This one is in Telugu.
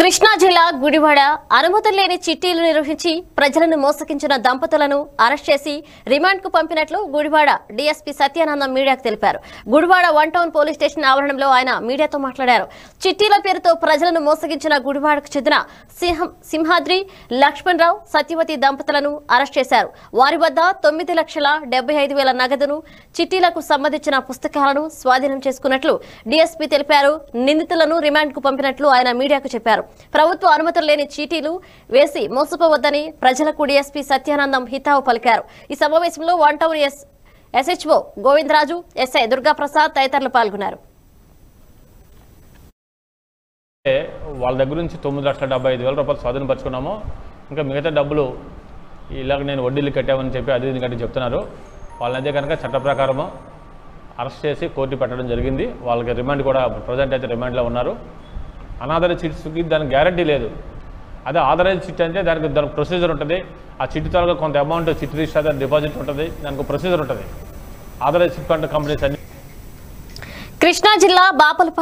కృష్ణా జిల్లా గుడివాడ అనుమతులు లేని చిట్టీలు నిర్వహించి ప్రజలను మోసగించిన దంపతులను అరెస్ట్ చేసి రిమాండ్ కు పంపినట్లు గుడివాడ డీఎస్పీ సత్యానందం మీడియాకు తెలిపారు Gudivada one town police station ఆవరణంలో ఆయన మీడియాతో మాట్లాడారు చిట్టీల పేరుతో ప్రజలను మోసగించిన గుడివాడకు చెందిన సింహం సింహాద్రి లక్ష్మణరావు సత్యవతి దంపతులను అరెస్ట్ చేశారు వారి వద్ద తొమ్మిది లక్షల డెబ్బై ఐదు వేల నగదును చిట్టీలకు సంబంధించిన పుస్తకాలను స్వాధీనం చేసుకున్నట్లు డీఎస్పీ తెలిపారు నిందితులను రిమాండ్ కు పంపినట్లు ఆయన మీడియాకు చెప్పారు ప్రభుత్వ అనుమతులు లేని చీటీలు వేసి మోసపోవద్దని ప్రజలకు డీఎస్పీ సత్యానందం హితావు పలికారు ఈ సమావేశంలో one town S SHO Govindaraju SI Durgaprasad తదితరులు పాల్గొన్నారు అంటే వాళ్ళ దగ్గర నుంచి తొమ్మిది లక్షల డెబ్బై ఐదు వేల రూపాయలు స్వాధీనపరుచుకున్నాము ఇంకా మిగతా డబ్బులు ఇలాగ నేను వడ్డీలు కట్టామని చెప్పి అది ఇది కట్టి చెప్తున్నారు వాళ్ళనైతే కనుక చట్ట ప్రకారము అరెస్ట్ చేసి కోర్టు పెట్టడం జరిగింది వాళ్ళకి రిమాండ్ కూడా ప్రజెంట్ అయితే రిమాండ్లో ఉన్నారు అనాథర చిట్స్కి దానికి గ్యారంటీ లేదు అదే ఆథరైజ్ చిట్ అంటే దానికి దానికి ప్రొసీజర్ ఉంటుంది ఆ చిట్టు త్వరగా కొంత అమౌంట్ చిట్ రిజిస్టర్ డిపాజిట్ ఉంటుంది దానికి ప్రొసీజర్ ఉంటుంది ఆథరైజ్ చిట్ ఫండ్ కంపెనీస్ అన్ని కృష్ణా జిల్లా బాపలపాడు